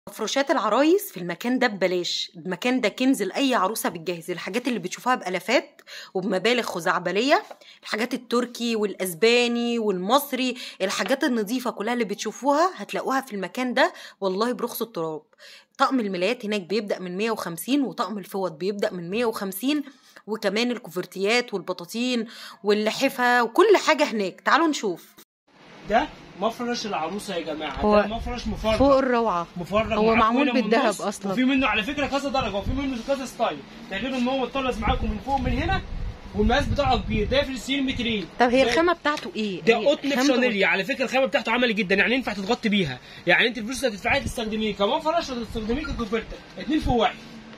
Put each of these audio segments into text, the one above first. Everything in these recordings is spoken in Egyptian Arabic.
مفروشات العرايس في المكان ده ببلاش المكان ده كنز لأي عروسة بتجهز الحاجات اللي بتشوفوها بألافات وبمبالغ خزعبلية الحاجات التركي والأسباني والمصري الحاجات النظيفة كلها اللي بتشوفوها هتلاقوها في المكان ده والله برخص التراب طقم الملايات هناك بيبدأ من 150 وطقم الفوط بيبدأ من 150 وكمان الكوفرتيات والبطاطين واللحفة وكل حاجة هناك تعالوا نشوف ده مفرش العروسه يا جماعه هو ده مفرش مفرغ فوق الروعة مفرغ هو معاكم معمول هنا من بالذهب النص، أصلاً. وفي منه على فكره كذا درجه وفي منه كذا ستايل ده غير ان هو مطلز معاكم من فوق من هنا والمقاس بتاعه كبير ده في السين مترين طب هي ده- الخامة بتاعته ايه؟ ده هي قطن في خامته- شانيليا على فكره الخامه بتاعته عملي جدا يعني ينفع تتغطي بيها يعني انت الفلوس اللي هتدفعيها تستخدميه كمفرش وتستخدميه ككوفرته اتنين في واحد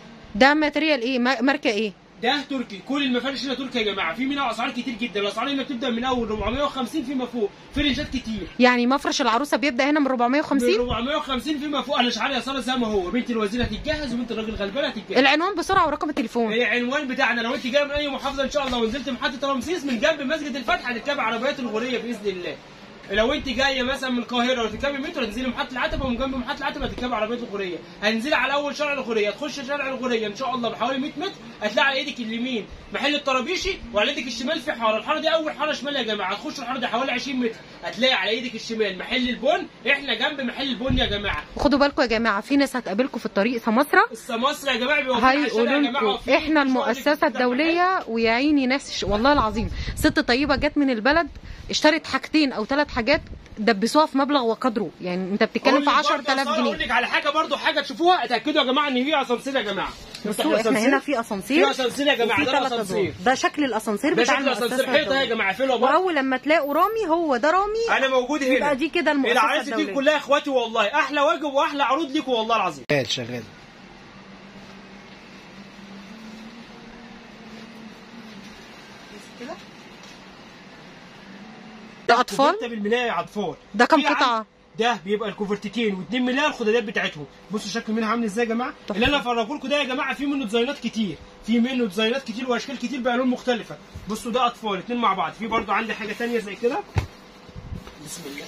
ده ماتريال ايه؟ ما- ماركة ايه؟ ده تركي كل المفارش هنا تركي يا جماعه في منها اسعار كتير جدا الاسعار هنا بتبدا من اول 450 فيما فوق في رينجات كتير يعني مفرش العروسة بيبدأ هنا من من 450 450 فيما فوق انا شعري يا ساره زي ما هو بنت الوزير هتتجهز وبنت الراجل غلبان هتتجهز العنوان بسرعة ورقم التليفون العنوان بتاعنا لو انت جايه من اي محافظه ان شاء الله ونزلت محطه رمسيس من جنب مسجد الفتح هتركبي عربيات الغوريه باذن الله لو انت جايه مثلا من القاهره وتركبي مترو هتنزلي محطه العتبه ومن جنب محطه العتبه هتركبي عربيات الغوريه هتنزلي على اول شارع الغوريه تخش شارع الغوريه ان شاء الله بحوالي 100 متر هتلاقي على ايدك اليمين محل الطرابيشي وعلى ايدك الشمال في حاره الحاره دي اول حاره شمال يا جماعه هتخش الحاره دي حوالي 20 متر هتلاقي على ايدك الشمال محل البن احنا جنب محل البن يا جماعه وخدوا بالكم يا جماعة في ناس هتقابلكم في الطريق سمسرة السماسرة يا جماعه بيوفروا على الشارع هيقولوا يا جماعه لكم وفي احنا شغل المؤسسة جدا الدولية ويا عيني ناس ش- والله العظيم ست طيبة جت من البلد اشترت حاجتين او ثلاث حاجات دبسوها في مبلغ وقدره يعني انت بتتكلم في 10000 اقول جنيه لك على حاجه برضو حاجه تشوفوها اتاكدوا يا جماعه ان في اسانسير يا جماعه بصوا احنا هنا في اسانسير في اسانسير يا جماعه وفي ده ثلاث الاسانسير ادوار ده شكل الاسانسير ده بتاع شكل اسانسير المؤسسة حيطه يا الدولية جماعه فين بقى واول لما تلاقوا رامي هو ده رامي انا موجود هنا يبقى دي كده المؤسسة العرايس دي الدولية كلها اخواتي والله احلى واجب واحلى عروض ليكم والله العظيم شغال شغال ده اطفال كوفرتة بالملايه يا اطفال ده كام في عن- قطعة ده بيبقى الكوفرتتين واثنين ملايه الخدادات بتاعتهم بصوا شكل منها عامل ازاي يا جماعه تحفة. اللي انا هفرجه لكم ده يا جماعه في منه ديزاينات كتير في منه ديزاينات كتير واشكال كتير بالوان مختلفه بصوا ده اطفال اتنين مع بعض في برضو عندي حاجه تانية زي كده بسم الله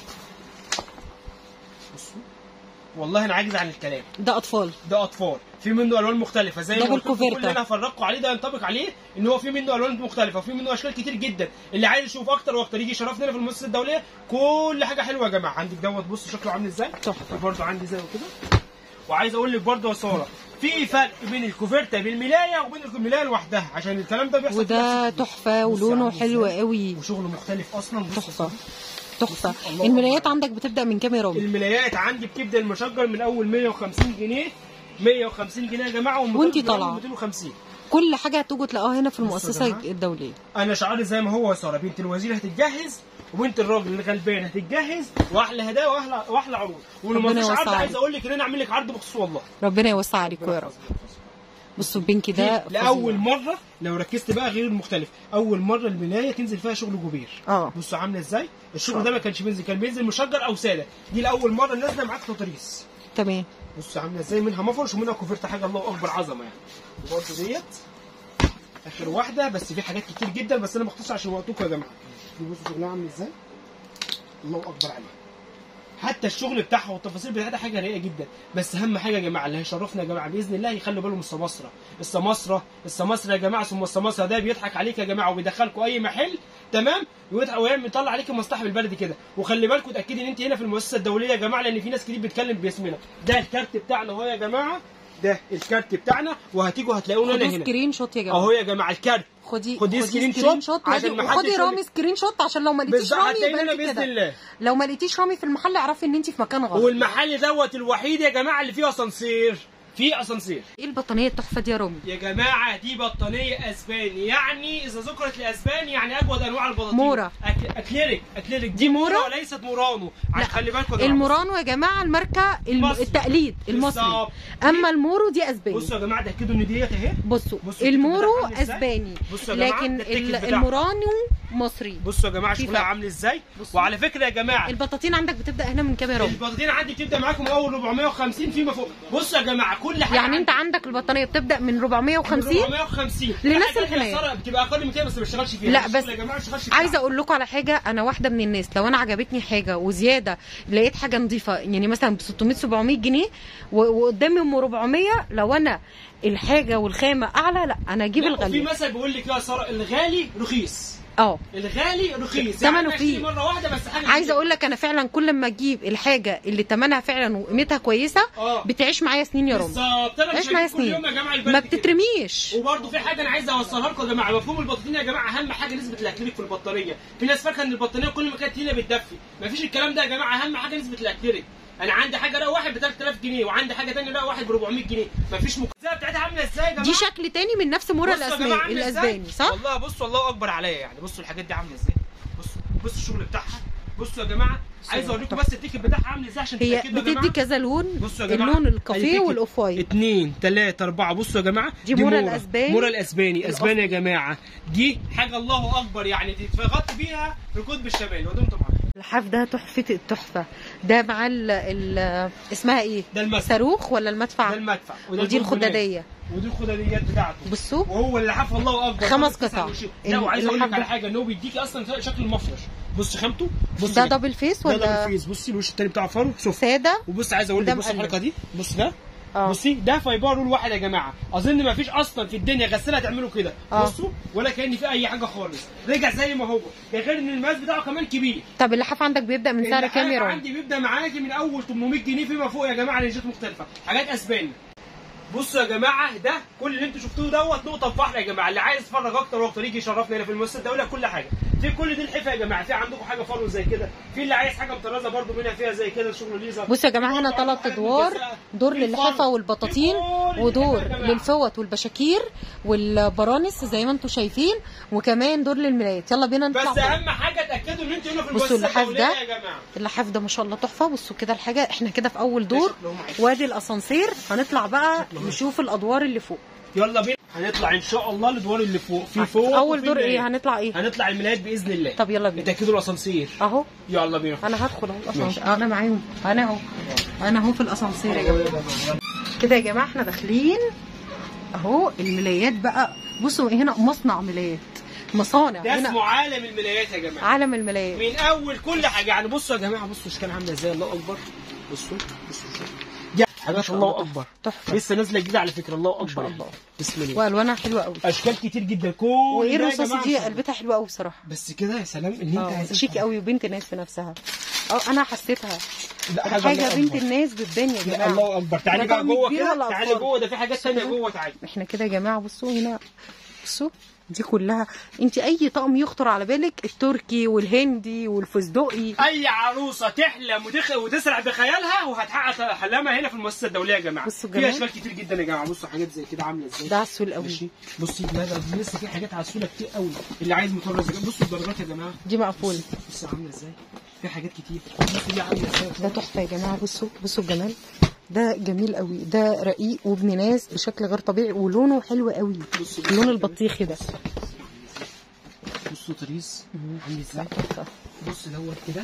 بصوا والله انا عاجز عن الكلام ده اطفال ده اطفال في منه الوان مختلفه زي ده ما قلت لكم بالكوفرتة. كل اللي انا هفرجكم عليه ده ينطبق عليه ان هو في منه الوان مختلفه وفي منه اشكال كتير جدا اللي عايز يشوف اكتر واكتر يجي يشرفنا هنا في المؤسسه الدوليه كل حاجه حلوه يا جماعه عندك دوت بص شكله عامل ازاي تحفة. برضه عندي زي كده وعايز اقول لك برضه يا ساره في فرق بين الكوفرته بالملايه وبين الملايه لوحدها عشان الكلام ده بيحصل في وده نفس الفلوس. تحفه بص ولونه عامل حلو إزاي. قوي وشغله مختلف اصلا بص تحفه تحفه الله الملايات أكبر. عندك بتبدا من كام يا رامي الملايات عندي بتبدا المشجر من اول 150 جنيه 150 جنيه يا جماعه والمطالب وانتي من أول طالعة. 250 كل حاجه هتيجوا تلاقوها هنا في بصوا يا المؤسسه جماعة. الدوليه انا شعاري زي ما هو يا ساره بنت الوزير هتتجهز وبنت الراجل الغلبان هتتجهز واحلى هدايا واحلى واحلى عروض ولو ما ربنا فيش عرض يوسع عايز عليك. اقول لك ان انا اعمل لك عرض بخصوص والله ربنا يوسع عليكم يا رب بصوا البنك ده في- لاول فظيع. مره لو ركزت بقى غير المختلف اول مره الملايه تنزل فيها شغل جوبير اه بصوا عامله ازاي الشغل ده ما كانش بينزل كان بينزل مشجر او ساده دي لاول مره نازله معاك تطريس تمام بصوا عامله ازاي منها مفرش ومنها كوفرت حاجه الله اكبر عظمه يعني وبرده ديت اخر واحده بس في حاجات كتير جدا بس انا مختصر عشان وقتكم يا جماعه دي بصوا شغلها عامل ازاي الله اكبر عليها حتى الشغل بتاعها والتفاصيل بتاعتها حاجه رايقه جدا بس اهم حاجه يا جماعه اللي هيشرفنا يا جماعه باذن الله يخلوا بالهم من السماسره السماسره السماسره يا جماعه ثم السماسره ده بيضحك عليك يا جماعه وبيدخلكم اي محل تمام ويضحك ويعمل يطلع عليك المصلحه بالبلدي كده وخلي بالكم اتاكدي ان انت هنا في المؤسسه الدوليه يا جماعه لان في ناس كتير بتتكلم باسمنا ده الكارت بتاعنا اهو يا جماعه ده الكارت بتاعنا وهتيجوا هتلاقونا خدوا هنا سكرين شوت يا جماعه اهو يا جماعه الكارت خدي خدي سكرين شوت عشان وخدي- ما حدش وخدي يقول رامي لك- سكرين شوت عشان لو ما لقيتيش بالظبط رامي هتلاقينا يبقى باذن انت كده الله لو ما لقيتيش رامي في المحل اعرفي ان انت في مكان غلط والمحل دوت الوحيد يا جماعه اللي فيه اسانسير فيه اسانسير ايه البطانيه التحفه دي يا رامي يا جماعه دي بطانيه اسباني يعني اذا ذكرت الاسباني يعني اجود انواع البطاطين مورا. أك... اكليريك اكليريك دي, دي مورا؟ وليست مورانو لا، خلي بالكم يا جماعه المورانو يا جماعه الماركه الم... مصري. التقليد المصري بالظبط. اما المورو دي اسباني بصوا يا جماعه تاكدوا ان ديت اهي بصوا بصوا المورو التيكت بتاعها عامل إزاي؟ اسباني بصوا يا جماعة، لكن ده التيكت ال- بتاعها. المورانو مصري بصوا يا جماعه في شكلها فرق. عامل ازاي بصوا. وعلى فكره يا جماعه البطاطين عندك بتبدا هنا من كام يا رامي البطاطين عندي بتبدا معاكم من اول 450 فيما فوق بصوا يا جماعه كل حاجه يعني انت عندي. عندك البطانيه بتبدا من 450 450 لنفس في حاجات الحناية. يا سارة بتبقى اقل من كده بس ما بشتغلش فيها لا، الشغل بس يا جماعه ما بشتغلش فيها. عايزه اقول لكم على حاجه انا واحده من الناس لو انا عجبتني حاجه وزياده لقيت حاجه نظيفه يعني مثلا ب 600 700 جنيه و- وقدامي ام 400 لو انا الحاجه والخامه اعلى لا انا اجيب لا، وفي الغاليه مثل بيقول لك يا ساره الغالي رخيص اه الغالي رخيص ثمنه يعني فيه. فيه مره واحده بس حاجه عايزه اقول لك انا فعلا كل ما اجيب الحاجه اللي ثمنها فعلا وقيمتها كويسه اه بتعيش معايا سنين يا رامي بالظبط انا عيش مش معايا هجيب كل سنين يوم يا جماعه البلد ما كده. بتترميش وبرده في حاجه انا عايز اوصلها لكم يا جماعه مفهوم البطاريه يا جماعه اهم حاجه نسبه الاكريليك في البطاريه في ناس فاكره ان البطاريه كل ما كانت تقيله بتدفي مفيش الكلام ده يا جماعه اهم حاجه نسبه الاكريليك انا عندي حاجه لا واحد ب 3000 جنيه وعندي حاجه ثانيه لا واحد ب 400 جنيه مفيش مكتسبه بتاعتها عامله ازاي يا جماعه دي شكل تاني من نفس مورا بصوا يا جماعة الاسباني عاملة إزاي؟ الاسباني صح والله بصوا الله اكبر عليا يعني بصوا الحاجات دي عامله ازاي بصوا بصوا الشغل بتاعها بصوا يا جماعه عايز اوريكم تحفة. بس التيكت بتاعها عامل ازاي عشان هي تتاكدوا يا بتدي جماعه كذا لون بصوا يا جماعه اللون الكافيه أدي تيكت. والاوف وايت اتنين تلاتة أربعة بصوا يا جماعة دي مورا الأسباني. مورا الأسباني الأف- أسباني يا جماعة دي حاجة الله أكبر يعني دي تغطي بيها القطب الشمالي ودمتم معايا الحاف ده تحفه التحفه ده مع ال ال اسمها ايه ده المدفع صاروخ ولا ده المدفع المدفع وده ودي البونبونات. الخداديه ودي الخداديات بتاعته بصوا وهو اللحاف الله اكبر خمس خمس قطع. قطع لا ال- وعايز اقول لك اللحاف على ده- حاجه ان هو بيديكي اصلا شكل المفرش بص خامته بص ده كده. دبل فيس ده ولا دبل فيس بصي الوش التاني بتاع فرو شوف ساده وبص عايز اقول ده لك بص مقلب. الحركه دي بص ده اه بصي ده فايبر رول واحد يا جماعه اظن ما فيش اصلا في الدنيا غساله تعمله كده آه. بصوا ولا كان في اي حاجه خالص رجع زي ما هو ده غير ان المقاس بتاعه كمان كبير طب اللحاف عندك بيبدا من سعر كام يا اللحاف رامي عندي بيبدا معاكي من اول 800 جنيه فيما فوق يا جماعه رينجات مختلفه حاجات اسباني بصوا يا جماعه ده كل اللي انتوا شفتوه دوت نقطه في بحر يا جماعه اللي عايز يتفرج اكتر واكتر يجي يشرفنا هنا في المؤسسه الدوليه كل حاجه في كل دي الحفه يا جماعه في عندكم حاجه فرو زي كده في اللي عايز حاجه مطرزه برده منها فيها زي كده شغل ليزر بصوا يا جماعه هنا ثلاث ادوار دور في للحفه الفرو. والبطاطين في كل ودور الحاجات يا جماعة. للفوط والبشاكير والبرانس زي ما انتم شايفين وكمان دور للملايات يلا بينا نطلع بس فوق. اهم حاجه اتاكدوا ان انتوا هنا في بصوا المؤسسه اللحاف الدوليه ده. يا جماعه اللحاف ده ما شاء الله تحفه بصوا كده الحاجه احنا كده في اول دور شكلهم عايز. وادي الاسانسير هنطلع بقى شكلهم نشوف الادوار اللي فوق يلا بينا هنطلع ان شاء الله الادوار اللي فوق في فوق اول وفي دور ايه ملايات. هنطلع ايه هنطلع الملايات باذن الله طب يلا بينا اتاكدوا الاسانسير اهو يلا بينا انا هدخل اهو ماشي. الاسانسير انا معاهم انا اهو انا اهو في الاسانسير يا جماعه كده يا جماعه احنا داخلين اهو الملايات بقى بصوا هنا مصنع ملايات مصانع ده هنا اسمه عالم الملايات يا جماعه عالم الملايات من اول كل حاجه يعني بصوا يا جماعه بصوا اشكال عامله ازاي الله اكبر بصوا بصوا شوف يا حاجات الله اكبر تحفه لسه نازله جديده على فكره الله اكبر شاء الله. بسم الله والوانها حلوه قوي اشكال كتير جدا كل وايه ده يا الرصاص جماعة دي شغل. قلبتها حلوه قوي بصراحه بس كده يا سلام ان انت اه عايزة شيك قوي وبنت ناس في نفسها اه انا حسيتها لا حاجه الله بنت أكبر. الناس بتبان يا لا جماعه الله اكبر تعالي ده بقى طقم جوه كبير كده ولا تعالي أطفال؟ جوه ده في حاجات ثانيه جوه تعالي احنا كده يا جماعه بصوا هنا بصوا دي كلها انت اي طقم يخطر على بالك التركي والهندي والفستقي اي عروسه تحلم وتخ... وتسرع بخيالها وهتحقق حلمها هنا في المؤسسه الدوليه يا جماعه بصوا في جمال. اشكال كتير جدا يا جماعه بصوا حاجات زي كده عامله ازاي ده عسول قوي ماشي بصي لا ده لسه في حاجات عسوله كتير قوي اللي عايز مطرز بصوا الدرجات يا جماعه دي مقفول بصوا عامله ازاي في حاجات كتير بصوا دي عامله ازاي ده تحفه يا جماعه بصوا بصوا الجمال ده جميل قوي ده رقيق وابن ناس بشكل غير طبيعي ولونه حلو قوي بصوا اللون البطيخي ده بصوا طريز عامل ازاي تحفه بص دوت كده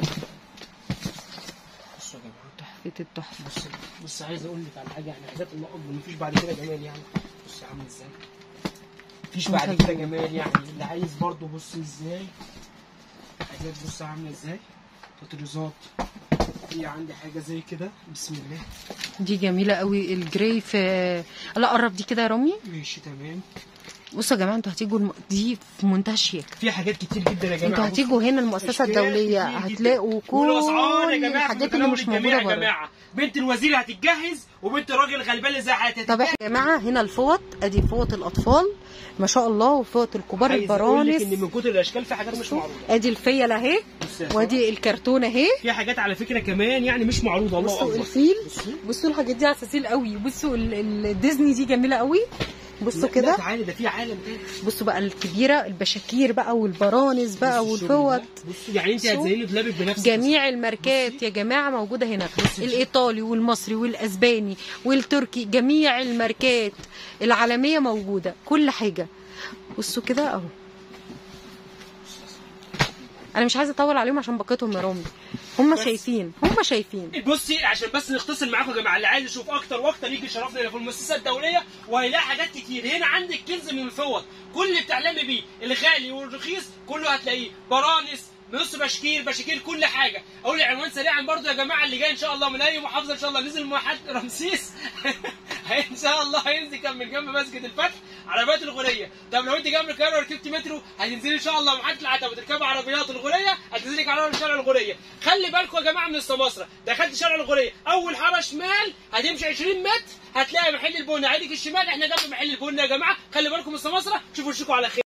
بصوا يا جماعه تحفه التحفه بص بص عايز اقول لك على حاجه يعني حاجات الله اكبر مفيش بعد كده جمال يعني بص عامل ازاي مفيش بعد كده جمال يعني اللي عايز برضه بص ازاي حاجات بص عامله ازاي تطريزات في عندي حاجه زي كده بسم الله دي جميله قوي الجراي في لا قرب دي كده يا رامي ماشي تمام بصوا يا جماعه انتوا هتيجوا الم... دي في منتهى الشيك في حاجات كتير جدا يا جماعه انتوا هتيجوا هنا المؤسسه أشكال الدوليه كتير جداً. هتلاقوا كل والاسعار يا جماعه في الحاجات اللي متناول مش الجميع موجوده يا بره جماعه بنت الوزير هتتجهز وبنت الراجل الغلبان اللي زي حياتها طب احنا يا جماعه هنا الفوط ادي فوط الاطفال ما شاء الله وفوط الكبار عايز اقول لك البرانس ان من كتر الاشكال في حاجات مش معروضه ادي الفيل اهي بص يا وادي الكرتون اهي في حاجات على فكره كمان يعني مش معروضه الله بصوا اكبر الفيل بصوا بصوا الحاجات دي عساسيل قوي بصوا ال- ال- الديزني دي جميله قوي بصوا لا، كده لا، تعالي ده في عالم تاني بصوا بقى الكبيره البشاكير بقى والبرانس بقى بصوا الشغل والفوط ده. بصوا يعني انت بصوا. هتزيني دولابك بنفسك جميع الماركات يا جماعه موجوده هنا الايطالي والمصري والاسباني والتركي جميع الماركات العالميه موجوده كل حاجه بصوا كده اهو انا مش عايزه اطول عليهم عشان باقتهم يا رامي هم بس. شايفين هم شايفين بصي عشان بس نختصر معاكم يا جماعه اللي عايز يشوف اكتر واكتر يجي يشرفنا هنا في المؤسسه الدوليه وهيلاقي حاجات كتير هنا عندك كنز من الفوط كل اللي بتعلمي بيه الغالي والرخيص كله هتلاقيه برانس نص بشكير بشكير كل حاجه اقول العنوان سريعا برضو يا جماعه اللي جاي ان شاء الله من اي محافظه ان شاء الله نزل محد رمسيس ان شاء الله هينزل كان من جنب مسجد الفتح عربيات الغوريه طب لو انت جنب القاهره وركبت مترو هتنزلي ان شاء الله محطه العتبه وتركبي عربيات الغوريه هتنزلي على شارع الغوريه خلي بالكم يا جماعه من السماسره دخلت شارع الغوريه اول حاره شمال هتمشي 20 متر هتلاقي محل البن عينك الشمال احنا جنب محل البن يا جماعه خلي بالكم من السماسره شوفوا وشكم على خير